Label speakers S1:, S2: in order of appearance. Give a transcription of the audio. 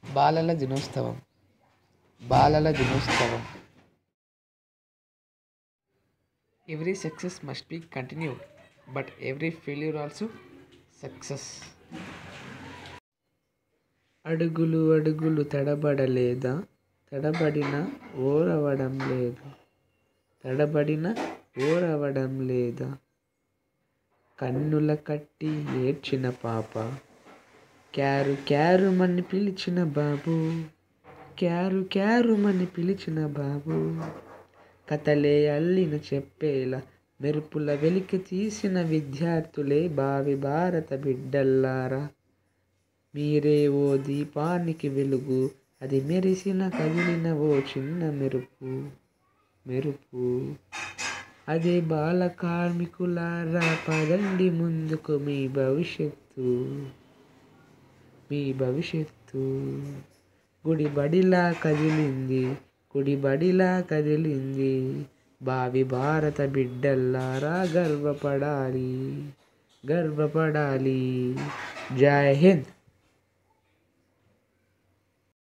S1: బాలల దినోత్సవం బాలల దినోత్సవం every success must be continued but every failure also success అడుగులు అడుగులు తడబడలేదా తడబడిన ఓరవడం లేదు తడబడిన ఓరవడం లేదా కన్నుల కట్టి ఏడ్చిన పాప క్యారు క్యారుమని పిలిచిన బాబు క్యారు క్యారుమని పిలిచిన బాబు కథలే అల్లిన చెప్పేలా మెరుపుల వెలికి తీసిన విద్యార్థులే భావి భారత బిడ్డల్లారా మీరే ఓ దీపానికి వెలుగు అది మెరిసిన కదిలిన ఓ చిన్న మెరుపు మెరుపు అదే బాల కార్మికులారా పదండి ముందుకు మీ భవిష్యత్తు మీ భవిష్యత్తు గుడి బడిలా కదిలింది గుడి బడిలా కదిలింది భావి భారత బిడ్డల్లారా గర్వపడాలి గర్వపడాలి జై హింద్